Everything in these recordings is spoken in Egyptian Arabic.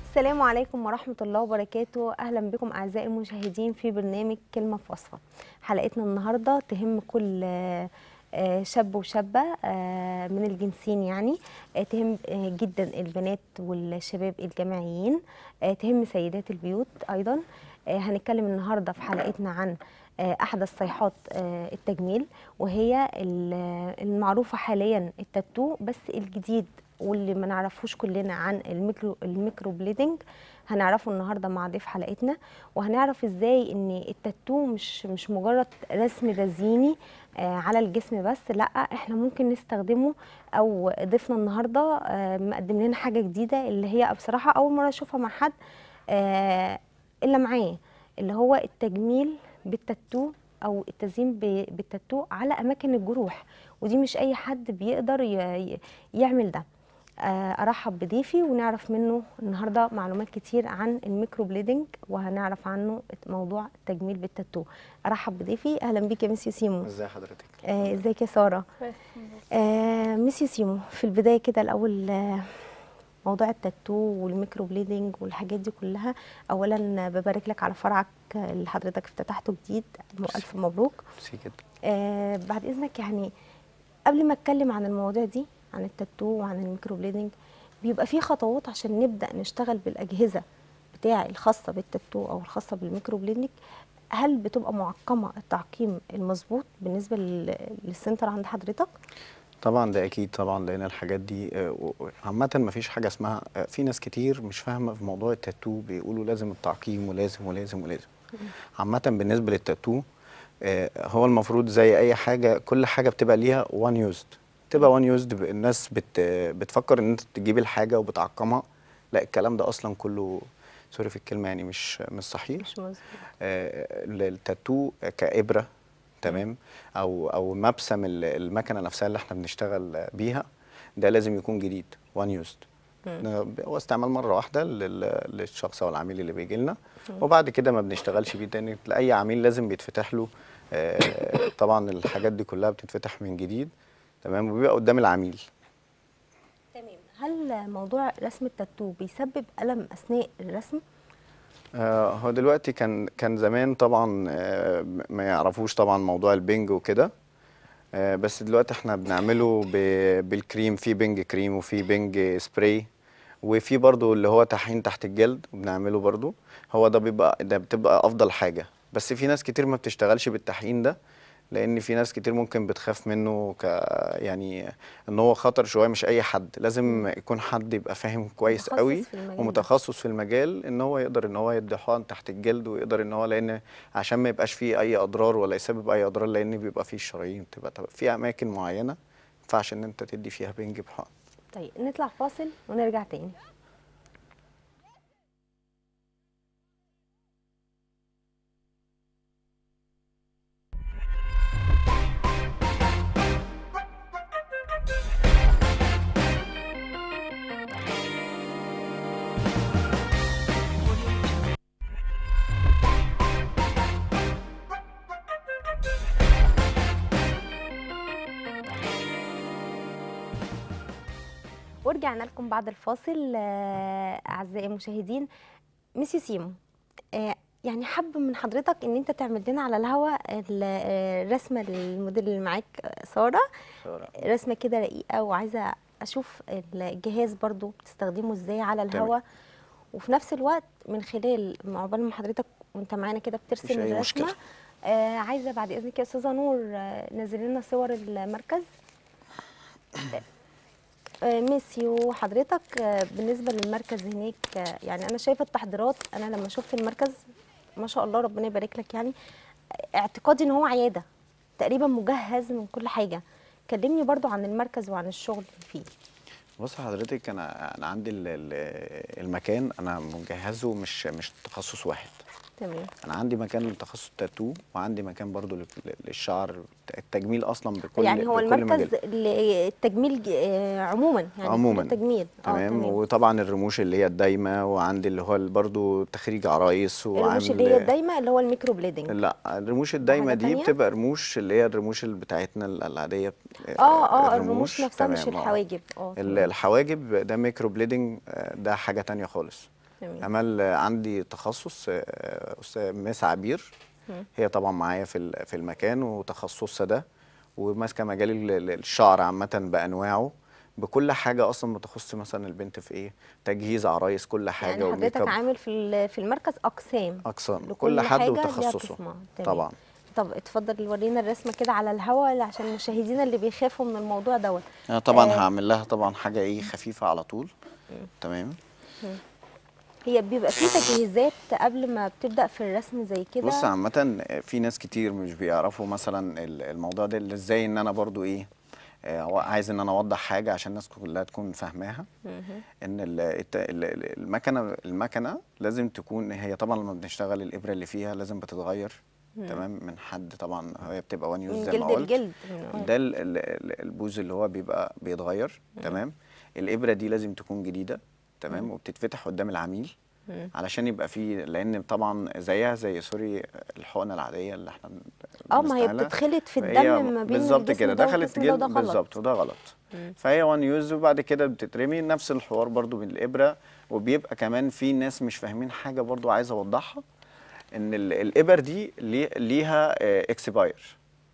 السلام عليكم ورحمة الله وبركاته أهلا بكم أعزائي المشاهدين في برنامج كلمة في وصفة حلقتنا النهاردة تهم كل آه، آه، شاب وشابة آه، من الجنسين يعني آه، تهم آه، جدا البنات والشباب الجامعيين آه، تهم سيدات البيوت أيضا آه، هنتكلم النهاردة في حلقتنا عن آه، أحدث صيحات آه، التجميل وهي ال- المعروفة حاليا التاتو بس الجديد واللي ما نعرفوش كلنا عن الميكرو الميكرو بليدنج هنعرفه النهارده مع ضيف حلقتنا وهنعرف ازاي ان التاتو مش مش مجرد رسم تزييني آه على الجسم بس لا احنا ممكن نستخدمه او ضيفنا النهارده آه مقدم لنا حاجه جديده اللي هي بصراحه اول مره اشوفها مع حد آه الا معاه اللي هو التجميل بالتاتو او التزيين ب- بالتاتو على اماكن الجروح ودي مش اي حد بيقدر ي- ي- يعمل ده آه، ارحب بضيفي ونعرف منه النهارده معلومات كتير عن الميكرو بليدنج وهنعرف عنه موضوع التجميل بالتاتو ارحب بضيفي اهلا بيك يا ميسيو سيمو ازي حضرتك آه، ازيك يا ساره آه، ميسيو سيمو في البدايه كده الاول آه، موضوع التاتو والميكرو بليدنج والحاجات دي كلها اولا ببارك لك على فرعك اللي حضرتك افتتحته جديد الف مبروك ميرسي جدا آه بعد اذنك يعني قبل ما اتكلم عن المواضيع دي عن التاتو وعن الميكرو بليدنج بيبقى في خطوات عشان نبدا نشتغل بالاجهزه بتاع الخاصه بالتاتو او الخاصه بالميكرو بليدنج هل بتبقى معقمه التعقيم المظبوط بالنسبه لل- للسنتر عند حضرتك طبعا ده اكيد طبعا لان الحاجات دي آه، و- و- عامه ما فيش حاجه اسمها آه، في ناس كتير مش فاهمه في موضوع التاتو بيقولوا لازم التعقيم ولازم ولازم ولازم عامه بالنسبه للتاتو آه، هو المفروض زي اي حاجه كل حاجه بتبقى ليها وان يوزد تبقى وان يوزد الناس بت بتفكر ان انت تجيب الحاجه وبتعقمها لا الكلام ده اصلا كله سوري في الكلمه يعني مش مش صحيح مش مظبوط آه، التاتو كإبرة تمام او او مبسم ال- المكنه نفسها اللي احنا بنشتغل بيها ده لازم يكون جديد وان يوزد هو استعمال مره واحده لل- للشخص او العميل اللي بيجي لنا وبعد كده ما بنشتغلش بيه تاني لاي عميل لازم بيتفتح له آه، طبعا الحاجات دي كلها بتتفتح من جديد تمام وبيبقى قدام العميل تمام هل موضوع رسم التاتو بيسبب الم اثناء الرسم آه، هو دلوقتي كان كان زمان طبعا آه، ما يعرفوش طبعا موضوع البنج وكده آه، بس دلوقتي احنا بنعمله ب- بالكريم في بنج كريم وفي بنج سبراي وفي برضو اللي هو تحين تحت الجلد بنعمله برضو هو ده بيبقى ده بتبقى افضل حاجة بس في ناس كتير ما بتشتغلش بالتحين ده لان في ناس كتير ممكن بتخاف منه ك يعني ان هو خطر شويه مش اي حد لازم يكون حد يبقى فاهم كويس متخصص قوي في المجال ده. ومتخصص في المجال ان هو يقدر ان هو يدي حقن تحت الجلد ويقدر ان هو لان عشان ما يبقاش فيه اي اضرار ولا يسبب اي اضرار لان بيبقى فيه الشرايين بتبقى تبقى في اماكن معينه ما ينفعش ان انت تدي فيها بنج بحقن طيب نطلع فاصل ونرجع تاني ورجعنا لكم بعد الفاصل آه، اعزائي المشاهدين ميسي سيمو آه، يعني حب من حضرتك ان انت تعمل لنا على الهوا ال- آه، الرسمه للموديل اللي معاك آه، ساره رسمه كده رقيقه وعايزه اشوف الجهاز برضو بتستخدمه ازاي على تمام. الهوا وفي نفس الوقت من خلال عقبال ما حضرتك وانت معانا كده مفيش بترسم أي الرسمه مشكلة. آه عايزه بعد اذنك يا استاذه نور آه نزل لنا صور المركز آه، ميسيو حضرتك آه، بالنسبه للمركز هناك آه، يعني انا شايفه التحضيرات انا لما شفت المركز ما شاء الله ربنا يبارك لك يعني آه، اعتقادي ان هو عياده تقريبا مجهز من كل حاجه كلمني برضو عن المركز وعن الشغل اللي فيه بص حضرتك انا انا عندي ال- ال- المكان انا مجهزه مش مش تخصص واحد تمام انا عندي مكان لتخصص تاتو وعندي مكان برضو لل- للشعر التجميل اصلا بكل يعني هو بكل المركز مجال. للتجميل ج- آه، عموما يعني عموما التجميل تمام وطبعا الرموش اللي هي الدايمه وعندي اللي هو برضو تخريج عرايس الرموش اللي هي الدايمه اللي هو الميكرو بليدنج لا الرموش الدايمه حاجة دي تانية؟ بتبقى رموش اللي هي الرموش اللي بتاعتنا العاديه اه اه الرموش نفسها مش تمام، آه. الحواجب اه ال- تمام. الحواجب ده ميكرو بليدنج آه، ده حاجه تانية خالص تمام امال آه، عندي تخصص آه، استاذ مس عبير مم. هي طبعا معايا في ال- في المكان وتخصصها ده وماسكه مجال ال- ال- الشعر عامه بانواعه بكل حاجه اصلا بتخص مثلا البنت في ايه تجهيز عرايس كل حاجه يعني والميك حضرتك اب عامل في ال- في المركز اقسام اقسام لكل كل حد حاجة ليها وتخصصه قسمها. تمام. طبعا طب اتفضل ورينا الرسمه كده على الهواء عشان مشاهدينا اللي بيخافوا من الموضوع دوت انا طبعا آه. هعمل لها طبعا حاجه ايه خفيفه على طول تمام هي بيبقى في تجهيزات قبل ما بتبدا في الرسم زي كده بص عامة في ناس كتير مش بيعرفوا مثلا ال- الموضوع ده اللي ازاي ان انا برضو ايه آه، هو عايز ان انا اوضح حاجة عشان الناس كلها تكون فاهماها مهم. ان ال- الت- ال- ال- المكنة المكنة لازم تكون هي طبعا لما بنشتغل الابرة اللي فيها لازم بتتغير تمام من حد طبعا هي بتبقى وان يوز من زي ما جلد قلت لجلد من- ده ال- ال- ال- البوز اللي هو بيبقى بيتغير تمام الابره دي لازم تكون جديده تمام وبتتفتح قدام العميل مم. علشان يبقى فيه لان طبعا زيها زي سوري الحقنه العاديه اللي احنا اه ما هي بنستعملها. بتتخلط في فهي الدم ما بين بالظبط الجسم كده ده دخلت والجسم ده جلد وده غلط. بالظبط وده غلط مم. فهي وان يوز وبعد كده بتترمي نفس الحوار برضو من الابره وبيبقى كمان في ناس مش فاهمين حاجه برضو عايز اوضحها ان ال- الابر دي لي- ليها اكسباير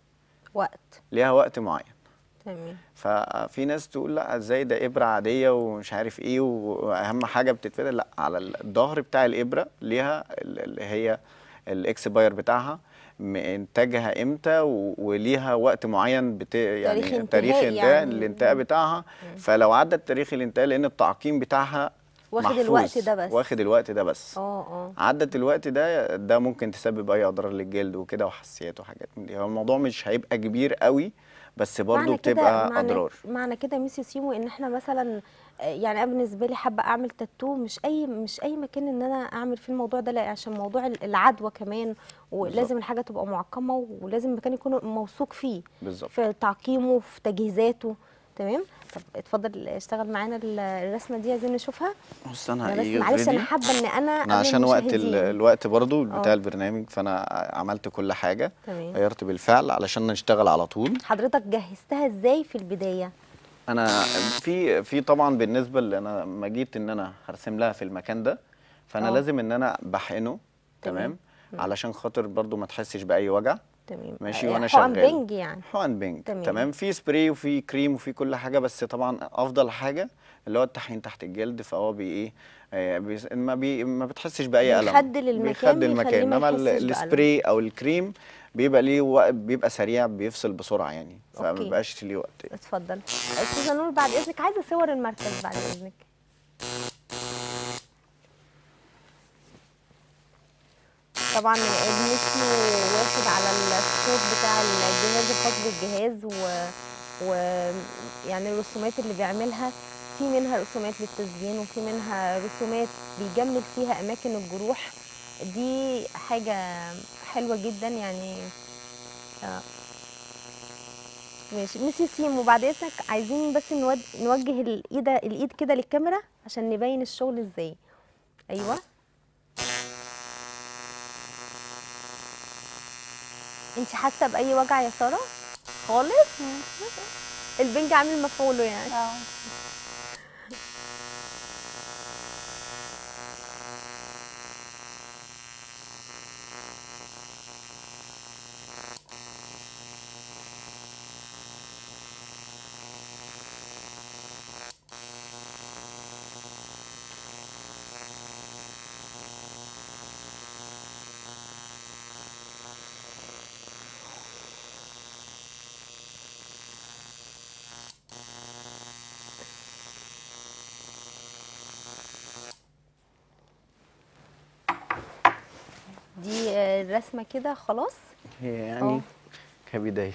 وقت ليها وقت معين تمام ففي ناس تقول لا ازاي ده ابره عاديه ومش عارف ايه واهم حاجه بتتفتح لا على الظهر بتاع الابره ليها ال- اللي هي الاكسباير بتاعها م- انتاجها امتى و- وليها وقت معين بت... يعني تاريخ تاريخ انتهاء انتهاء يعني. الانتهاء بتاعها فلو عدى التاريخ الانتهاء لان التعقيم بتاعها واخد محفوظ الوقت ده بس. واخد الوقت ده بس اه اه عدت الوقت ده ده ممكن تسبب اي اضرار للجلد وكده وحساسيات وحاجات من دي هو الموضوع مش هيبقى كبير قوي بس برضه معنى كده- بتبقى معنى اضرار معنى كده ميسي سيمو ان احنا مثلا آه، يعني انا بالنسبه لي حابه اعمل تاتو مش اي مش اي مكان ان انا اعمل فيه الموضوع ده لا عشان موضوع ال- العدوى كمان ولازم بالظبط. الحاجه تبقى معقمه ولازم المكان يكون موثوق فيه بالظبط في تعقيمه في تجهيزاته تمام طب اتفضل اشتغل معانا ال- الرسمه دي عايزين نشوفها بص انا انا بس ايه معلش انا فيديو حابه ان انا انا قبل عشان وقت ال- المشاهدين. الوقت برضو بتاع آه. البرنامج فانا عملت كل حاجه تمام غيرت بالفعل علشان نشتغل على طول حضرتك جهزتها ازاي في البدايه انا في في طبعا بالنسبه اللي انا لما جيت ان انا هرسم لها في المكان ده فانا آه. لازم ان انا بحقنه تمام. تمام علشان خاطر برضو ما تحسش باي وجع تمام ماشي آه، وانا حقن شغال بنج يعني حقن بنج تمام. تمام في سبراي وفي كريم وفي كل حاجه بس طبعا افضل حاجه اللي هو التحقين تحت الجلد فهو بي ايه آه، بيس- ما بي ما بتحسش باي الم بيخدل المكان، بيخدل بيخليه المكان ما انما يحسش بألم. السبراي او الكريم بيبقى ليه وقت بيبقى سريع بيفصل بسرعه يعني فما أوكي. بيبقاش ليه وقت اتفضل استاذه نور بعد اذنك عايزه صور المركز بعد اذنك طبعا الميسي واخد على الصوت بتاع الجهاز الخاص بالجهاز و... و يعني الرسومات اللي بيعملها في منها رسومات للتزيين وفي منها رسومات بيجمل فيها اماكن الجروح دي حاجه حلوه جدا يعني آه. ماشي ميسي سيم وبعد اذنك عايزين بس نود... نوجه الايد الايد كده للكاميرا عشان نبين الشغل ازاي ايوه انت حاسه باي وجع يا ساره خالص البنج عامل مفعوله يعني اه دي آه، الرسمه كده خلاص هي اه. يعني كبدايه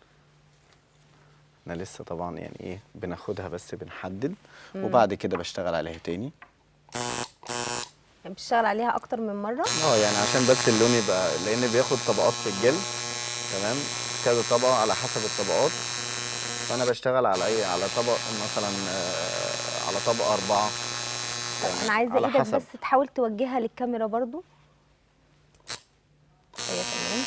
انا لسه طبعا يعني ايه بناخدها بس بنحدد وبعد كده بشتغل عليها تاني يعني بتشتغل عليها اكتر من مره اه يعني عشان بس اللون يبقى لان بياخد طبقات في الجلد تمام كذا طبقه على حسب الطبقات فانا بشتغل على اي على طبق مثلا آه، على طبقه اربعه يعني انا عايزه على ايدك حسب. بس تحاول توجهها للكاميرا برضو ايوه تمام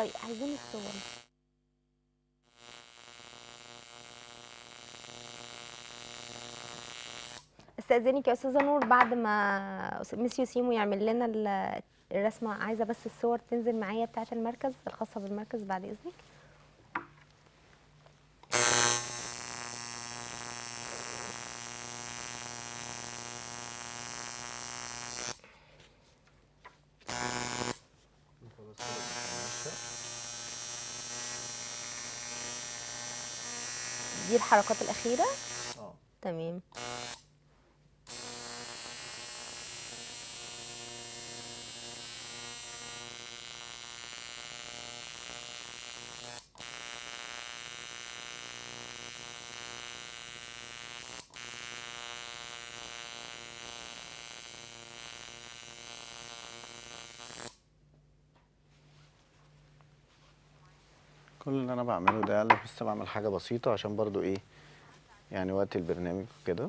طيب عايزين الصور استاذنك يا استاذه نور بعد ما ميسيو سيمو يعمل لنا ال- الرسمه عايزه بس الصور تنزل معايا بتاعه المركز الخاصه بالمركز بعد اذنك دي الحركات الاخيره اه تمام كل اللي انا بعمله ده انا بس بعمل حاجه بسيطه عشان برضو ايه يعني وقت البرنامج كده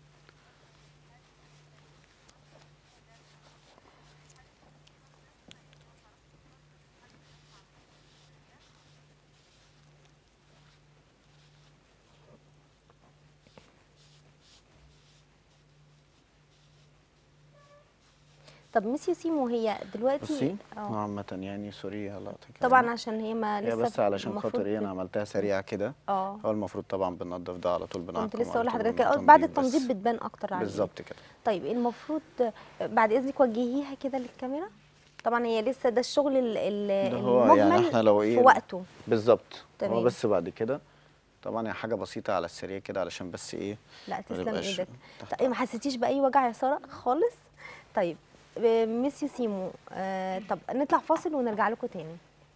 طب ميسيو سيمو هي دلوقتي بصي اه عامه يعني سوري لقطه كده طبعا عشان هي ما هي لسه بس علشان المفروض خاطر ايه بت- انا عملتها سريعه كده اه هو المفروض طبعا بننضف ده على طول بنعقم كنت لسه على اقول طول لحضرتك آه، بالتنظيف بعد بس. التنظيف بتبان اكتر على بالظبط كده طيب المفروض بعد اذنك وجهيها كده للكاميرا طبعا هي لسه ده الشغل ال- ال- ده هو يعني المجمل احنا لو في ايه وقته بالظبط تمام. هو بس بعد كده طبعا هي حاجه بسيطه على السريع كده علشان بس ايه لا ما تسلم نبقاش ايدك تحت طيب ما حسيتيش باي وجع يا ساره خالص طيب آه، ميسيو سيمو آه طب نطلع فاصل ونرجع لكم تاني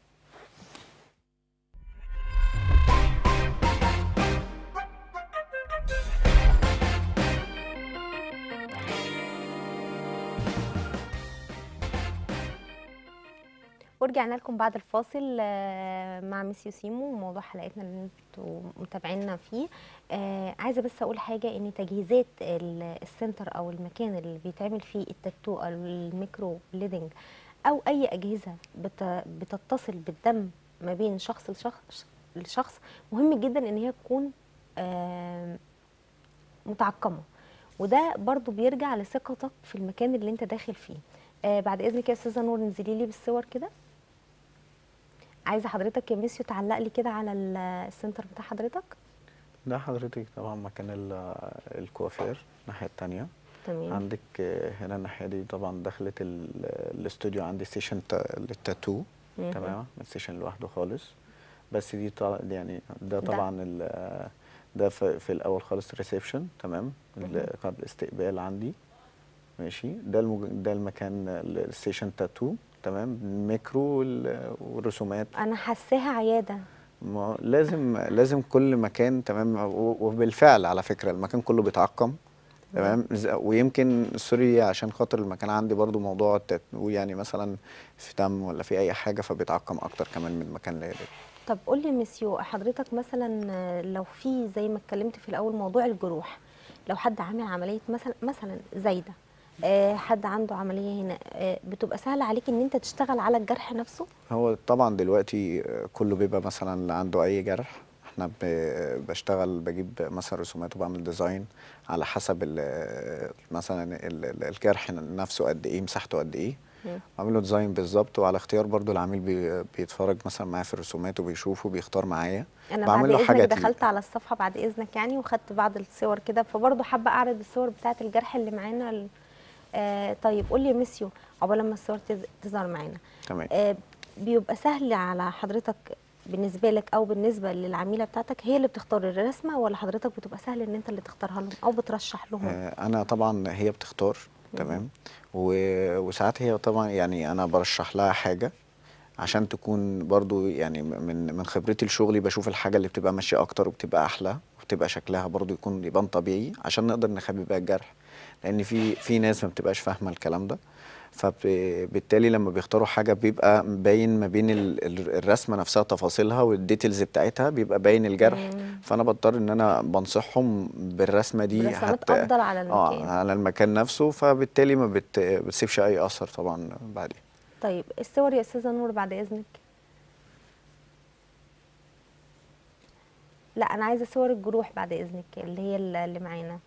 ورجعنا لكم بعد الفاصل آه، مع ميسيو سيمو وموضوع حلقتنا اللي انتوا متابعينا فيه آه عايزه بس اقول حاجه ان تجهيزات ال- السنتر او المكان اللي بيتعمل فيه التاتو او الميكرو بليدنج او اي اجهزه بت بتتصل بالدم ما بين شخص لشخص لشخص مهم جدا ان هي تكون آه متعقمه وده برضو بيرجع لثقتك في المكان اللي انت داخل فيه آه بعد اذنك يا استاذه نور انزلي لي بالصور كده عايزه حضرتك يا ميسيو تعلق لي كده على ال- السنتر بتاع حضرتك ده حضرتك طبعا مكان ال- الكوافير الناحيه التانية تمام عندك آه، هنا الناحيه دي طبعا دخلت ال- الاستوديو عندي ستيشن تا- للتاتو مهم. تمام ستيشن لوحده خالص بس دي طبعا يعني ده ده. طبعا ال- ده في, في الاول خالص ريسبشن تمام مهم. ال- قاعة الاستقبال عندي ماشي ده المج... ده المكان الستيشن تاتو تمام الميكرو وال- والرسومات انا حاساها عياده ما لازم لازم كل مكان تمام و- وبالفعل على فكرة المكان كله بيتعقم تمام ز- ويمكن سوري عشان خاطر المكان عندي برضو موضوع التاتو يعني مثلا في دم ولا في اي حاجة فبيتعقم اكتر كمان من مكان للتاني طب قول لي ميسيو حضرتك مثلا آه، لو في زي ما اتكلمت في الاول موضوع الجروح لو حد عامل عمليه مثلا مثلا زايده آه، حد عنده عمليه هنا آه، بتبقى سهله عليك ان انت تشتغل على الجرح نفسه هو طبعا دلوقتي آه، كله بيبقى مثلا اللي عنده اي جرح احنا ب- بشتغل بجيب مثلا رسومات وبعمل ديزاين على حسب ال- مثلا ال- ال- الجرح نفسه قد ايه مساحته قد ايه مم. بعمل له ديزاين بالظبط وعلى اختيار برضو العميل بي بيتفرج مثلا معايا في الرسومات وبيشوف وبيختار معايا انا بعمل بعد له اذنك حاجات دخلت على الصفحه بعد اذنك يعني وخدت بعض الصور كده فبرضه حابه اعرض الصور بتاعه الجرح اللي معانا ال- آه طيب قول لي يا ميسيو عقبال لما الصور تز- تظهر معانا تمام آه بيبقى سهل على حضرتك بالنسبه لك او بالنسبه للعميله بتاعتك هي اللي بتختار الرسمه ولا حضرتك بتبقى سهل ان انت اللي تختارها لهم او بترشح لهم آه، انا طبعا هي بتختار تمام و- وساعات هي طبعا يعني انا برشح لها حاجه عشان تكون برضو يعني من من خبرتي لشغلي بشوف الحاجه اللي بتبقى ماشيه اكتر وبتبقى احلى وبتبقى شكلها برضو يكون يبان طبيعي عشان نقدر نخبي بقى الجرح لان في في ناس ما بتبقاش فاهمه الكلام ده فبالتالي لما بيختاروا حاجه بيبقى باين ما بين ال- ال- الرسمه نفسها تفاصيلها والديتيلز بتاعتها بيبقى باين الجرح مم. فانا بضطر ان انا بنصحهم بالرسمه دي برسمات افضل على اه المكان على المكان نفسه فبالتالي ما بت... بتسيبش اي اثر طبعا بعدين طيب الصور يا استاذه نور بعد اذنك لا انا عايزه صور الجروح بعد اذنك اللي هي ال- اللي معانا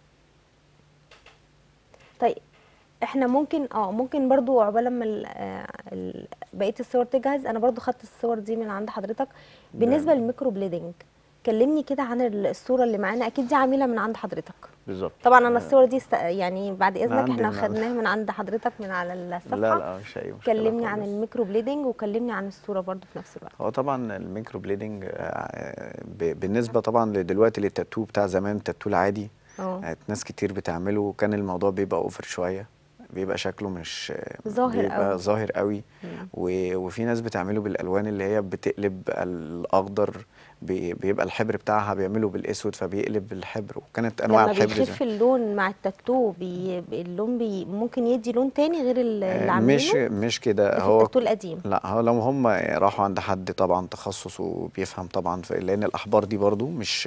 طيب احنا ممكن اه ممكن برضو عقبال لما ال- آه، ال- بقيه الصور تجهز انا برضو خدت الصور دي من عند حضرتك بالنسبه للميكرو بليدنج كلمني كده عن ال- الصوره اللي معانا اكيد دي عميله من عند حضرتك بالظبط طبعا انا الصور دي است... يعني بعد اذنك عندي احنا من- خدناها من عند حضرتك من على الصفحه لا لا مش اي مشكله كلمني عن خالص. الميكرو بليدنج وكلمني عن الصوره برضو في نفس الوقت هو طبعا الميكرو بليدنج آه، ب- بالنسبه طبعا دلوقتي للتاتو بتاع زمان التاتو العادي اه آه، ناس كتير بتعمله وكان الموضوع بيبقى اوفر شويه بيبقى شكله مش ظاهر بيبقى أوي. ظاهر قوي مم. و- وفي ناس بتعمله بالالوان اللي هي بتقلب الاخضر بي- بيبقى الحبر بتاعها بيعمله بالاسود فبيقلب الحبر وكانت انواع لما الحبر بيخف زي- اللون مع التاتو بي... بي- اللون بي... ممكن يدي لون تاني غير ال- اللي آه، عاملينه مش مش كده ده في هو التاتو القديم لا هو لو هم راحوا عند حد طبعا تخصص وبيفهم طبعا في لان الاحبار دي برضو مش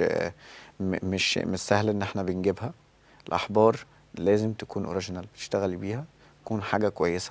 م- مش مش سهل ان احنا بنجيبها الاحبار لازم تكون اوريجينال بتشتغلي بيها تكون حاجه كويسه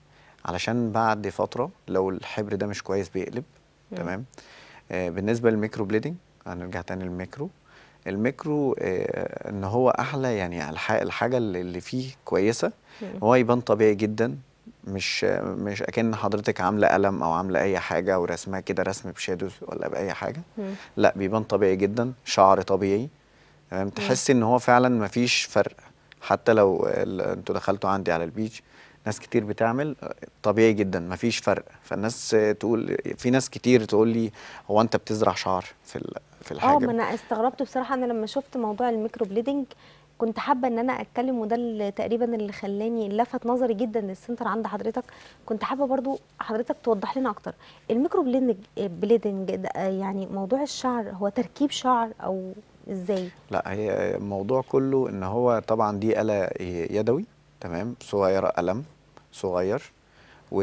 علشان بعد فتره لو الحبر ده مش كويس بيقلب مم. تمام آه بالنسبه للميكرو بليدنج هنرجع تاني للميكرو الميكرو آه ان هو احلى يعني الح- الحاجه اللي اللي فيه كويسه مم. هو يبان طبيعي جدا مش مش اكن حضرتك عامله قلم او عامله اي حاجه او رسمها كده رسم بشادوز ولا باي حاجه مم. لا بيبان طبيعي جدا شعر طبيعي تمام تحس ان هو فعلا مفيش فرق حتى لو ال- انتوا دخلتوا عندي على البيتش ناس كتير بتعمل طبيعي جدا مفيش فرق فالناس تقول في ناس كتير تقول لي هو انت بتزرع شعر في ال- في اه الحاجه ما انا استغربت بصراحه انا لما شفت موضوع الميكرو بليدنج كنت حابه ان انا اتكلم وده اللي تقريبا اللي خلاني لفت نظري جدا للسنتر عند حضرتك كنت حابه برضو حضرتك توضح لنا اكتر الميكرو بليدنج بليدنج ده يعني موضوع الشعر هو تركيب شعر او ازاي لا هي الموضوع كله ان هو طبعا دي آلة يدوي تمام صغيرة قلم صغير و...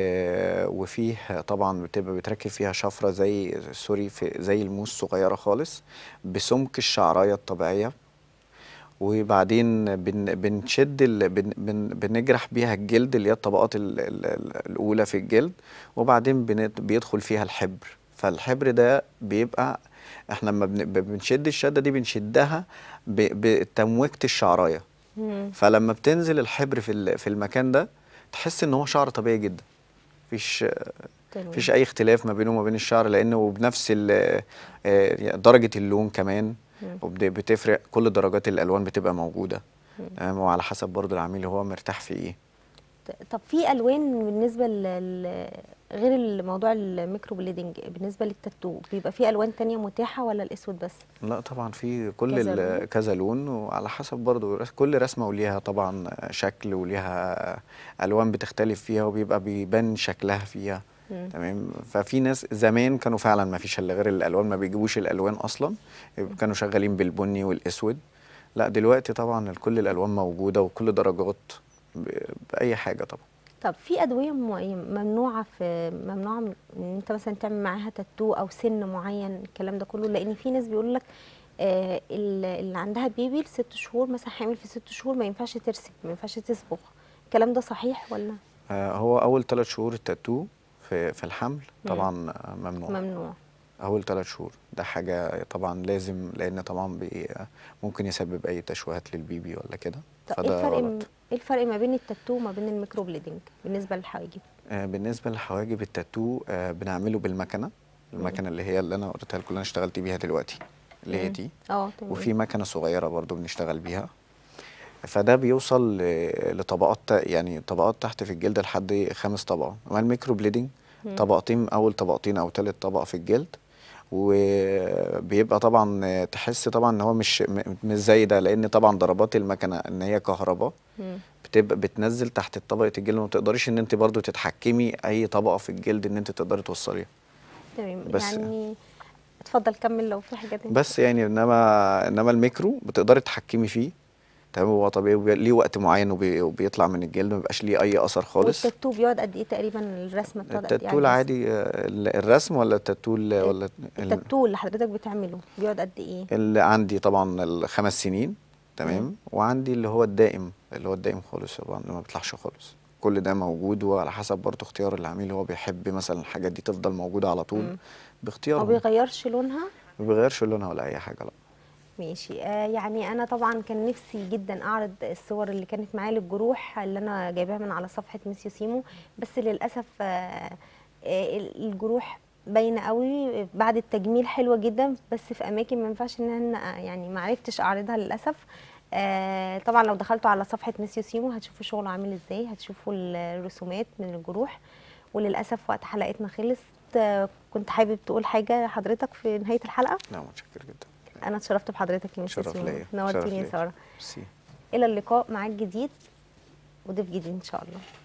وفيه طبعا بتبقى بتركب فيها شفرة زي سوري في زي الموس صغيرة خالص بسمك الشعراية الطبيعية وبعدين بن بنشد ال بن بن بنجرح بيها الجلد اللي هي الطبقات ال ال ال الأولى في الجلد وبعدين بن بيدخل فيها الحبر فالحبر ده بيبقى احنا لما بن بنشد الشدة دي بنشدها ب- بتموجة الشعراية مم. فلما بتنزل الحبر في ال- في المكان ده تحس ان هو شعر طبيعي جدا مفيش تمام. مفيش اي اختلاف ما بينه وما بين الشعر لانه بنفس ال- آه، درجه اللون كمان مم. وبتفرق كل درجات الالوان بتبقى موجوده مم. تمام وعلى حسب برضو العميل هو مرتاح في ايه طب في الوان بالنسبه لل غير الموضوع الميكرو بليدنج بالنسبه للتاتو بيبقى في الوان تانية متاحه ولا الاسود بس لا طبعا في كل كذا ال- لون؟ كذا لون وعلى حسب برضو رس- كل رسمه وليها طبعا شكل وليها الوان بتختلف فيها وبيبقى بيبان شكلها فيها مم. تمام ففي ناس زمان كانوا فعلا ما فيش الا غير الالوان ما بيجيبوش الالوان اصلا كانوا شغالين بالبني والاسود لا دلوقتي طبعا كل الالوان موجوده وكل درجات ب- باي حاجه طبعا طب في ادويه معينه ممنوعه في ممنوعه من ان انت مثلا تعمل معاها تاتو او سن معين الكلام ده كله لان في ناس بيقول لك آه ال- اللي عندها بيبي لست شهور مثلا حامل في ست شهور ما ينفعش ترسم ما ينفعش تصبغ الكلام ده صحيح ولا آه هو اول ثلاث شهور التاتو في في الحمل طبعا آه، ممنوع ممنوع اول ثلاث شهور ده حاجه طبعا لازم لان طبعا بي ممكن يسبب اي تشوهات للبيبي ولا كده طب ايه فده الفرق م- غلط ايه الفرق ما بين التاتو وما بين الميكرو بليدنج بالنسبه للحواجب آه، بالنسبه للحواجب التاتو آه، بنعمله بالمكنه المكنه اللي هي اللي انا وريتها لكم اللي انا اشتغلت بيها دلوقتي اللي هي مم. دي اه تمام وفي مكنه صغيره برضو بنشتغل بيها فده بيوصل ل- لطبقات تا- يعني طبقات تحت في الجلد لحد خمس طبقات اما الميكرو بليدنج مم. طبقتين اول طبقتين او ثالث طبقه في الجلد وبيبقى طبعا تحس طبعا ان هو مش م- مش زي ده لان طبعا ضربات المكنه ان هي كهرباء مم. بتبقى بتنزل تحت طبقه الجلد وما تقدريش ان انت برضو تتحكمي اي طبقه في الجلد ان انت تقدري توصليها تمام بس- يعني اتفضل كمل لو في حاجه تانية بس يعني انما انما الميكرو بتقدري تتحكمي فيه تمام هو طبيعي وبي- ليه وقت معين وبي- وبيطلع من الجلد ما بيبقاش ليه اي اثر خالص والتاتو بيقعد قد ايه تقريبا الرسمه بتقعد قد ايه التاتو على الجسم؟ العادي آه، ال- الرسم ولا التاتو ال- ولا ال- التاتو اللي حضرتك بتعمله بيقعد قد ايه اللي عندي طبعا الخمس سنين مم. تمام وعندي اللي هو الدائم اللي هو الدائم خالص طبعا اللي ما بيطلعش خالص كل ده موجود وعلى حسب برضه اختيار العميل هو بيحب مثلا الحاجات دي تفضل موجودة على طول مم. ما باختياره بيغيرش لونها ما بيغيرش لونها ولا اي حاجه لا ماشي آه يعني انا طبعا كان نفسي جدا اعرض الصور اللي كانت معايا للجروح اللي انا جايباها من على صفحه ميسيو سيمو بس للاسف آه آه الجروح باينه قوي بعد التجميل حلوه جدا بس في اماكن ما ينفعش ان انا يعني ما عرفتش اعرضها للاسف آه طبعا لو دخلتوا على صفحه ميسيو سيمو هتشوفوا شغله عامل ازاي هتشوفوا الرسومات من الجروح وللاسف وقت حلقتنا خلص آه كنت حابب تقول حاجه حضرتك في نهايه الحلقه لا متشكر جدا انا اتشرفت بحضرتك يا ميسيو شرف سيمو ليا نورتيني يا شرف ساره ليا. ميرسي الى اللقاء معاك جديد وضيف جديد ان شاء الله